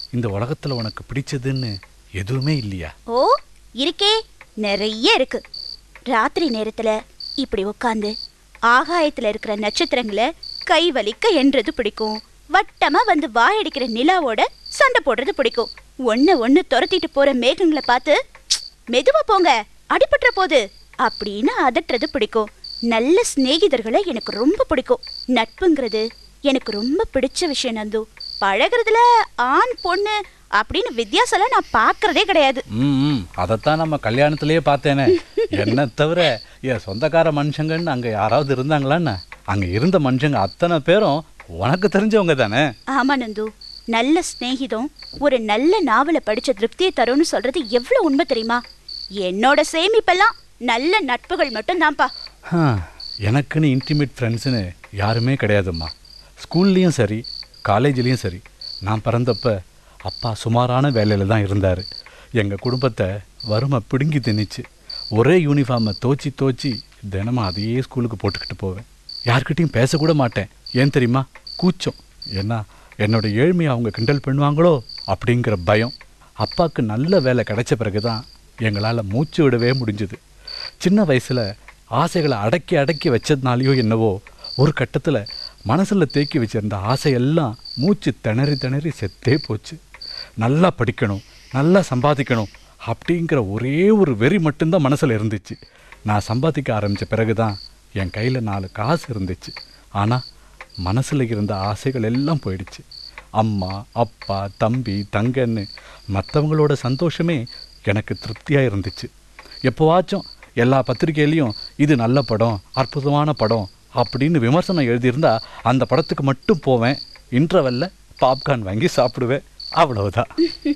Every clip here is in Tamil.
இந்த உலகத்துல உனக்கு பிடிச்சதுன்னு எதுவுமே இல்லையா ஓ இருக்கே நிறைய இருக்கு ராத்திரி நேரத்துல இப்படி உட்காந்து ஆகாயத்துல இருக்கிற நட்சத்திரங்களை கை வலிக்க என்றது பிடிக்கும் வட்டமா வந்து வாயடிக்கிற நிலாவோட சண்டை போடுறது பிடிக்கும் ஒண்ணு ஒண்ணு துரத்திட்டு போற மேகங்களை பார்த்து "ப்ச், மெதுவா போங்க அடிபட்டுற போது அப்படின்னு அதட்டுறது பிடிக்கும் நல்ல சிநேகிதர்களை எனக்கு ரொம்ப பிடிக்கும் நட்புங்கிறது எனக்கு ரொம்ப பிடிச்ச விஷயம் நந்து பழகுறதுல ஆண் பொண்ணு அப்படின்னு வித்தியாசம்லாம் நான் பார்க்கறதே கிடையாது ம் அதைத்தான் நம்ம கல்யாணத்திலேயே பார்த்தேனே என்ன தவிர என் சொந்தக்கார மனுஷங்கன்னு அங்கே யாராவது இருந்தாங்களான்னு அங்கே இருந்த மனுஷங்க அத்தனை பேரும் உனக்கு தெரிஞ்சவங்க தானே ஆமா நந்து நல்ல சிநேகிதம் ஒரு நல்ல நாவலை படிச்ச திருப்தியை தரும்னு சொல்றது எவ்வளவு உண்மை தெரியுமா என்னோட சேமிப்பெல்லாம் நல்ல நட்புகள் மட்டும்தான்ப்பா ஆ, எனக்குன்னு இன்டிமேட் ஃப்ரெண்ட்ஸுன்னு யாருமே கிடையாதும்மா ஸ்கூல்லேயும் சரி காலேஜ்லேயும் சரி நான் பிறந்தப்ப அப்பா சுமாரான வேலையில் தான் இருந்தார் எங்கள் குடும்பத்தை வறுமை பிடுங்கி திணிச்சு ஒரே யூனிஃபார்மை தோச்சி தோச்சி தினமும் அதையே ஸ்கூலுக்கு போட்டுக்கிட்டு போவேன் யார்கிட்டயும் பேசக்கூட மாட்டேன் ஏன் தெரியுமா கூச்சம் ஏன்னா என்னோட ஏழ்மையை அவங்க கிண்டல் பண்ணுவாங்களோ அப்படிங்கிற பயம் அப்பாவுக்கு நல்ல வேலை கிடைச்ச பிறகு தான் எங்களால் மூச்சு விடவே முடிஞ்சுது சின்ன வயசில் ஆசைகளை அடக்கி அடக்கி வச்சதுனாலையோ என்னவோ ஒரு கட்டத்தில் மனசில் தேக்கி வச்சிருந்த ஆசையெல்லாம் மூச்சு திணறி திணறி செத்தே போச்சு நல்லா படிக்கணும் நல்லா சம்பாதிக்கணும் அப்படிங்கிற ஒரே ஒரு வெறி மட்டும்தான் மனசில் இருந்துச்சு நான் சம்பாதிக்க ஆரம்பித்த பிறகு தான் என் கையில் நாலு காசு இருந்துச்சு ஆனால் மனசில் இருந்த ஆசைகள் எல்லாம் போயிடுச்சு அம்மா அப்பா தம்பி தங்கன்னு மற்றவங்களோட சந்தோஷமே எனக்கு திருப்தியாக இருந்துச்சு எப்போவாச்சும் எல்லா பத்திரிக்கையிலையும் இது நல்ல படம் அற்புதமான படம் அப்படின்னு விமர்சனம் எழுதியிருந்தா அந்த படத்துக்கு மட்டும் போவேன் இன்டர்வெல்ல பாப்கார்ன் வாங்கி சாப்பிடுவேன் அவ்வளவுதான்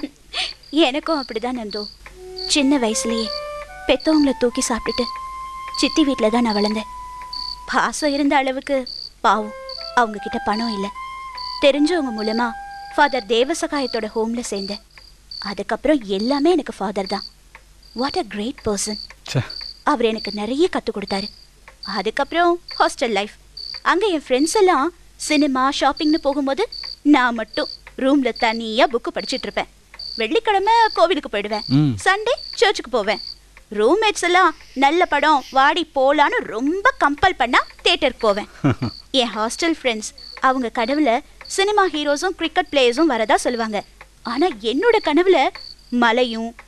எனக்கும் அப்படிதான் நந்து சின்ன வயசுலயே பெத்தவங்கள தூக்கி சாப்பிட்டுட்டு சித்தி வீட்டில் தான் நான் வளர்ந்தேன் பாசம் இருந்த அளவுக்கு பாவம் அவங்க கிட்ட பணம் இல்லை தெரிஞ்சவங்க மூலமா ஃபாதர் தேவசகாயத்தோட ஹோம்ல சேர்ந்தேன் அதுக்கப்புறம் எல்லாமே எனக்கு ஃபாதர் தான் வாட் அ கிரேட் பர்சன் ச்சே அவர் எனக்கு நிறைய கற்றுக் கொடுத்தாரு அதுக்கப்புறம் ஹாஸ்டல் லைஃப் அங்கே என் ஃப்ரெண்ட்ஸ் எல்லாம் சினிமா ஷாப்பிங்னு போகும்போது நான் மட்டும் ரூமில் தனியாக புக்கு படிச்சிட்டு இருப்பேன் வெள்ளிக்கிழமை கோவிலுக்கு போயிடுவேன் ம். சண்டே சர்ச்சுக்கு போவேன் ரூம்மேட்ஸ் எல்லாம் நல்ல படம் வாடி போலான்னு ரொம்ப கம்பல் பண்ணா தேட்டருக்கு போவேன் என் ஹாஸ்டல் ஃப்ரெண்ட்ஸ் அவங்க கனவுல சினிமா ஹீரோஸும் கிரிக்கெட் பிளேயர்ஸும் வரதா சொல்லுவாங்க ஆனா என்னோட கனவுல மலையும்